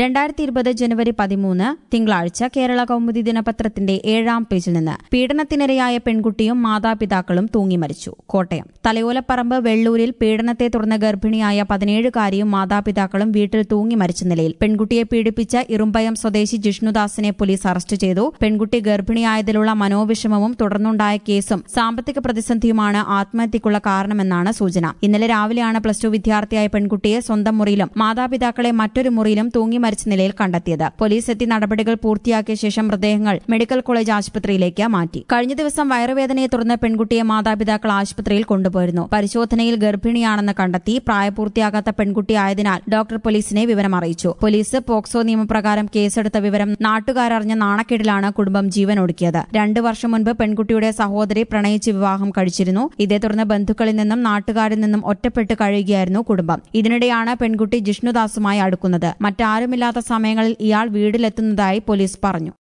രണ്ടായിരത്തി ഇരുപത് ജനുവരി പതിമൂന്ന് തിങ്കളാഴ്ച കേരള കൗമുദി ദിനപത്രത്തിന്റെ ഏഴാം പേജിൽ നിന്ന് പീഡനത്തിനിരയായ പെൺകുട്ടിയും മാതാപിതാക്കളും തൂങ്ങി മരിച്ചു കോട്ടയം തലയോലപ്പറമ്പ് വെള്ളൂരിൽ പീഡനത്തെ തുടർന്ന് ഗർഭിണിയായ പതിനേഴുകാരിയും മാതാപിതാക്കളും വീട്ടിൽ തൂങ്ങി മരിച്ച നിലയിൽ പെൺകുട്ടിയെ പീഡിപ്പിച്ച ഇറുമ്പയം സ്വദേശി ജിഷ്ണുദാസിനെ പോലീസ് അറസ്റ്റ് ചെയ്തു പെൺകുട്ടി ഗർഭിണിയായതിലുള്ള മനോവിഷമവും തുടർന്നുണ്ടായ കേസും സാമ്പത്തിക പ്രതിസന്ധിയുമാണ് ആത്മഹത്യക്കുള്ള കാരണമെന്നാണ് സൂചന ഇന്നലെ രാവിലെയാണ് പ്ലസ് ടു വിദ്യാർത്ഥിയായ പെൺകുട്ടിയെ സ്വന്തം മുറിയിലും മാതാപിതാക്കളെ മറ്റൊരു മുറിയിലും തൂങ്ങി മരിച്ച നിലയിൽ കണ്ടെത്തിയത് പോലീസ് എത്തി നടപടികൾ പൂർത്തിയാക്കിയ ശേഷം മൃതദേഹങ്ങൾ മെഡിക്കൽ കോളേജ് ആശുപത്രിയിലേക്ക് മാറ്റി കഴിഞ്ഞ ദിവസം വയറുവേദനയെ തുടർന്ന് പെൺകുട്ടിയെ മാതാപിതാക്കൾ ആശുപത്രിയിൽ കൊണ്ടുപോയിരുന്നു പരിശോധനയിൽ ഗർഭിണിയാണെന്ന് കണ്ടെത്തി പ്രായപൂർത്തിയാകാത്ത പെൺകുട്ടിയായതിനാൽ ഡോക്ടർ പോലീസിനെ വിവരം അറിയിച്ചു പോലീസ് പോക്സോ നിയമപ്രകാരം കേസെടുത്ത വിവരം നാട്ടുകാരറിഞ്ഞ നാണക്കേടിലാണ് കുടുംബം ജീവൻ ഒടുക്കിയത് രണ്ടു വർഷം മുൻപ് പെൺകുട്ടിയുടെ സഹോദരി പ്രണയിച്ച് വിവാഹം കഴിച്ചിരുന്നു ഇതേ തുടർന്ന് ബന്ധുക്കളിൽ നിന്നും നാട്ടുകാരിൽ നിന്നും ഒറ്റപ്പെട്ട് കഴിയുകയായിരുന്നു കുടുംബം ഇതിനിടെയാണ് പെൺകുട്ടി ജിഷ്ണുദാസുമായി അടുക്കുന്നത് മറ്റാരുമില്ലാത്ത സമയങ്ങളിൽ ഇയാൾ വീട്ടിലെത്തുന്നതായി പോലീസ് പറഞ്ഞു